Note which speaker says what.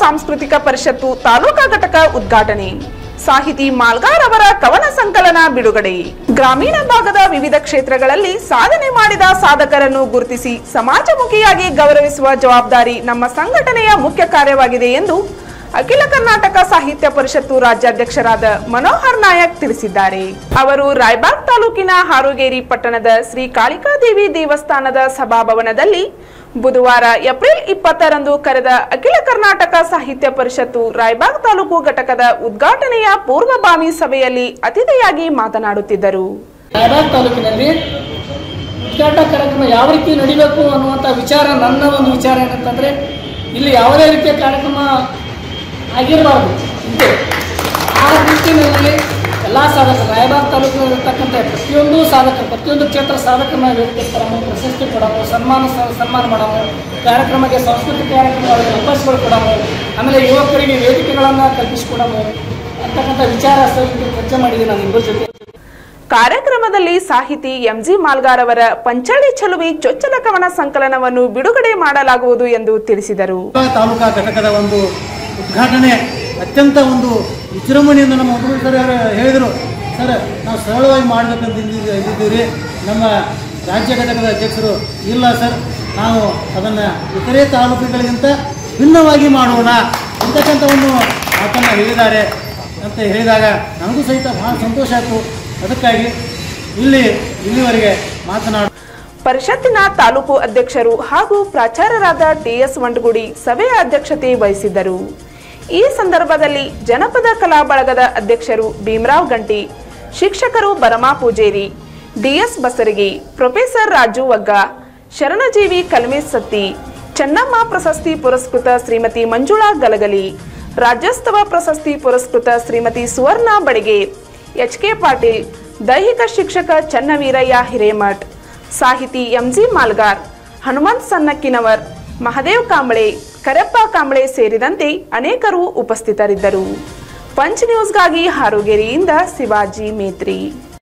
Speaker 1: ಸಾಂಸ್ಕೃತಿಕ ಪರಿಷತ್ತು ತಾಲೂಕಾ ಘಟಕ ಉದ್ಘಾಟನೆ ಸಾಹಿತಿ ಮಾಲ್ಗಾರ್ ಅವರ ಕವನ ಸಂಕಲನ ಬಿಡುಗಡೆ ಗ್ರಾಮೀಣ ಭಾಗದ ವಿವಿಧ ಕ್ಷೇತ್ರಗಳಲ್ಲಿ ಸಾಧನೆ ಮಾಡಿದ ಸಾಧಕರನ್ನು ಗುರುತಿಸಿ ಸಮಾಜಮುಖಿಯಾಗಿ ಗೌರವಿಸುವ ಜವಾಬ್ದಾರಿ ನಮ್ಮ ಸಂಘಟನೆಯ ಮುಖ್ಯ ಕಾರ್ಯವಾಗಿದೆ ಎಂದು ಅಖಿಲ ಕರ್ನಾಟಕ ಸಾಹಿತ್ಯ ಪರಿಷತ್ತು ರಾಜ್ಯಾಧ್ಯಕ್ಷರಾದ ಮನೋಹರ್ ನಾಯಕ್ ತಿಳಿಸಿದ್ದಾರೆ ಅವರು ರಾಯಬಾಗ್ ತಾಲೂಕಿನ ಹಾರುಗೇರಿ ಪಟ್ಟಣದ ಶ್ರೀ ಕಾಳಿಕಾದೇವಿ ದೇವಸ್ಥಾನದ ಸಭಾಭವನದಲ್ಲಿ ಬುಧವಾರ ಏಪ್ರಿಲ್ ಇಪ್ಪತ್ತರಂದು ಕರೆದ ಅಖಿಲ ಕರ್ನಾಟಕ ಸಾಹಿತ್ಯ ಪರಿಷತ್ತು ರಾಯಬಾಗ್ ತಾಲೂಕು ಘಟಕದ ಉದ್ಘಾಟನೆಯ ಪೂರ್ವಭಾವಿ ಸಭೆಯಲ್ಲಿ ಅತಿಥಿಯಾಗಿ ಮಾತನಾಡುತ್ತಿದ್ದರು
Speaker 2: ರಾಯಬಾಗ್ ತಾಲೂಕಿನಲ್ಲಿ ಉದ್ಘಾಟನಾ ಕಾರ್ಯಕ್ರಮ ಯಾವ ರೀತಿ ನಡಿಬೇಕು ಅನ್ನುವಂಥ ವಿಚಾರ ನನ್ನ ಒಂದು ವಿಚಾರ ಏನಂತಂದರೆ ಇಲ್ಲಿ ಯಾವುದೇ ರೀತಿಯ ಕಾರ್ಯಕ್ರಮ ಆಗಿರಬಾರ್ದು ಇಂತೆ ಆ ನಿಟ್ಟಿನಲ್ಲಿ ಎಲ್ಲ ಸಾಧಕರು ರಾಯಬಾಗ್ ತಾಲೂಕಿನಲ್ಲಿರ್ತಕ್ಕಂಥ ಪ್ರತಿಯೊಂದು ಸಾಧಕರು ಪ್ರತಿಯೊಂದು ಕ್ಷೇತ್ರ ಸಾಧಕರನ್ನ ವೇದಿಕೆ ತರಮು ಪ್ರಶಸ್ತಿ ಕೊಡೋದು ಸನ್ಮಾನ ಸ- ಸನ್ಮಾನ ಮಾಡೋದು ಕಾರ್ಯಕ್ರಮಕ್ಕೆ ಸಾಂಸ್ಕೃತಿಕ ಕಾರ್ಯಕ್ರಮಗಳಿಗೆ ಅವಕಾಶಗಳು ಕೊಡೋದು ಆಮೇಲೆ ಯುವಕರಿಗೆ ವೇದಿಕೆಗಳನ್ನು ಕಲ್ಪಿಸಿಕೊಡೋದು ಅಂತಕ್ಕಂಥ ವಿಚಾರ ಸಹಿತ ಚರ್ಚೆ ಮಾಡಿದ್ದೀನಿ ನಾನು ಇಬ್ಬರ ಜೊತೆ
Speaker 1: ಕಾರ್ಯಕ್ರಮದಲ್ಲಿ ಸಾಹಿತಿ ಎಂಜಿ ಮಾಲ್ಗಾರ್ ಅವರ ಪಂಚಾಳಿ ಚಲುವಿ ಚೊಚ್ಚಲ ಕವನ ಸಂಕಲನವನ್ನು ಬಿಡುಗಡೆ ಮಾಡಲಾಗುವುದು ಎಂದು ತಿಳಿಸಿದರು
Speaker 3: ತಾಲೂಕಾ ಘಟಕದ ಒಂದು ಉದ್ಘಾಟನೆ ಅತ್ಯಂತ ಒಂದು ವಿಜೃಂಭಣೆಯಿಂದ ನಮ್ಮ ಉದ್ಘಾಟಕ ಸರ್ ಅವರು ಹೇಳಿದರು ಸರ್ ನಾವು ಸರಳವಾಗಿ ಮಾಡಬೇಕಂತ ಇದ್ದಿದ್ದು- ಇದ್ದಿದ್ದೀವಿ ರೀ ನಮ್ಮ ರಾಜ್ಯ ಘಟಕದ ಅಧ್ಯಕ್ಷರು ಇಲ್ಲ ಸರ್ ನಾವು ಅದನ್ನು ಇತರೆ ತಾಲೂಕುಗಳಿಗಿಂತ ಭಿನ್ನವಾಗಿ ಮಾಡೋಣ ಅಂತಕ್ಕಂಥ ಒಂದು ಮಾತನ್ನು ಹೇಳಿದ್ದಾರೆ ಅಂತ ಹೇಳಿದಾಗ ನನಗೂ ಸಹಿತ ಭಾಳ ಸಂತೋಷ ಆಯಿತು ಅದಕ್ಕಾಗಿ ಇಲ್ಲಿ ಇಲ್ಲಿವರೆಗೆ ಮಾತನಾಡ
Speaker 1: ಪರಿಷತ್ತಿನ ತಾಲೂಕು ಅಧ್ಯಕ್ಷರು ಹಾಗೂ ಪ್ರಾಚಾರ್ಯರಾದ ಟಿಎಸ್ ವಂಡಗುಡಿ ಸಭೆಯ ಅಧ್ಯಕ್ಷತೆ ವಹಿಸಿದ್ದರು ಈ ಸಂದರ್ಭದಲ್ಲಿ ಜನಪದ ಕಲಾ ಬಳಗದ ಅಧ್ಯಕ್ಷರು ಭೀಮರಾವ್ ಗಂಟಿ ಶಿಕ್ಷಕರು ಬರಮಾ ಪೂಜೇರಿ ಡಿಎಸ್ ಬಸರಗಿ ಪ್ರೊಫೆಸರ್ ರಾಜು ವಗ್ಗ ಶರಣಜೀವಿ ಕಲ್ಮೇಶ್ ಸತ್ತಿ ಚೆನ್ನಮ್ಮ ಪ್ರಶಸ್ತಿ ಪುರಸ್ಕೃತ ಶ್ರೀಮತಿ ಮಂಜುಳಾ ಗಲಗಲಿ ರಾಜ್ಯೋತ್ಸವ ಪ್ರಶಸ್ತಿ ಪುರಸ್ಕೃತ ಶ್ರೀಮತಿ ಸುವರ್ಣ ಬಡಿಗೆ ಎಚ್ ಕೆ ಪಾಟೀಲ್ ದೈಹಿಕ ಶಿಕ್ಷಕ ಚನ್ನವೀರಯ್ಯ ಹಿರೇಮಠ್ ಸಾಹಿತಿ ಎಂಜಿ ಮಾಲ್ಗಾರ್ ಹನುಮಂತ್ ಸನ್ನಕ್ಕಿನವರ್ ಮಹದೇವ್ ಕಾಂಬಳೆ ಕರೆಪ್ಪ ಕಾಂಬಳೆ ಸೇರಿದಂತೆ ಅನೇಕರು ಉಪಸ್ಥಿತರಿದ್ದರು ಪಂಚ್ ನ್ಯೂಸ್ಗಾಗಿ ಹಾರುಗೇರಿಯಿಂದ ಶಿವಾಜಿ ಮೇತ್ರಿ